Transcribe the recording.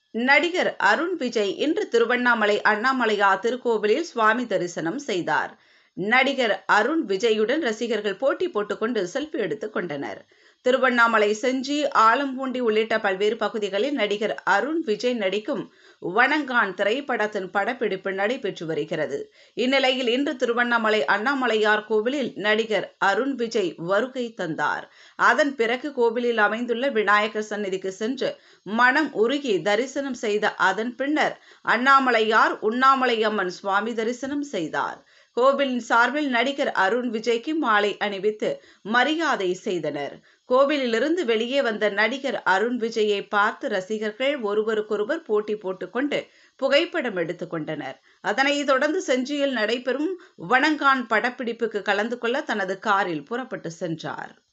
நடிகர் அருண் விஜய் இன்று திருவண்ணாமலை அண்ணாமலையா திருக்கோவிலில் சுவாமி தரிசனம் செய்தார் நடிகர் அருண் விஜயுடன் ரசிகர்கள் போட்டி போட்டுக்கொண்டு செல்ஃபி எடுத்துக் கொண்டனர் திருவண்ணாமலை செஞ்சி ஆலம்பூண்டி உள்ளிட்ட பல்வேறு பகுதிகளில் நடிகர் அருண் விஜய் நடிக்கும் வணங்கான் திரைப்படத்தின் படப்பிடிப்பு நடைபெற்று வருகிறது இந்நிலையில் இன்று திருவண்ணாமலை அண்ணாமலையார் கோவிலில் நடிகர் அருண் விஜய் வருகை தந்தார் அதன் பிறகு கோவிலில் அமைந்துள்ள விநாயகர் சந்நிதிக்கு சென்று மனம் உருகி தரிசனம் செய்த அதன் பின்னர் அண்ணாமலையார் உண்ணாமலையம்மன் சுவாமி தரிசனம் செய்தார் கோவிலின் சார்பில் நடிகர் அருண் விஜய்க்கு மாலை அணிவித்து மரியாதை செய்தனர் கோவிலிலிருந்து வெளியே வந்த நடிகர் அருண் விஜயை பார்த்து ரசிகர்கள் ஒருவருக்கொருவர் போட்டி போட்டுக்கொண்டு புகைப்படம் எடுத்துக் கொண்டனர் அதனைத் தொடர்ந்து செஞ்சியில் நடைபெறும் வணங்கான் படப்பிடிப்புக்கு கலந்து கொள்ள தனது காரில் புறப்பட்டு சென்றார்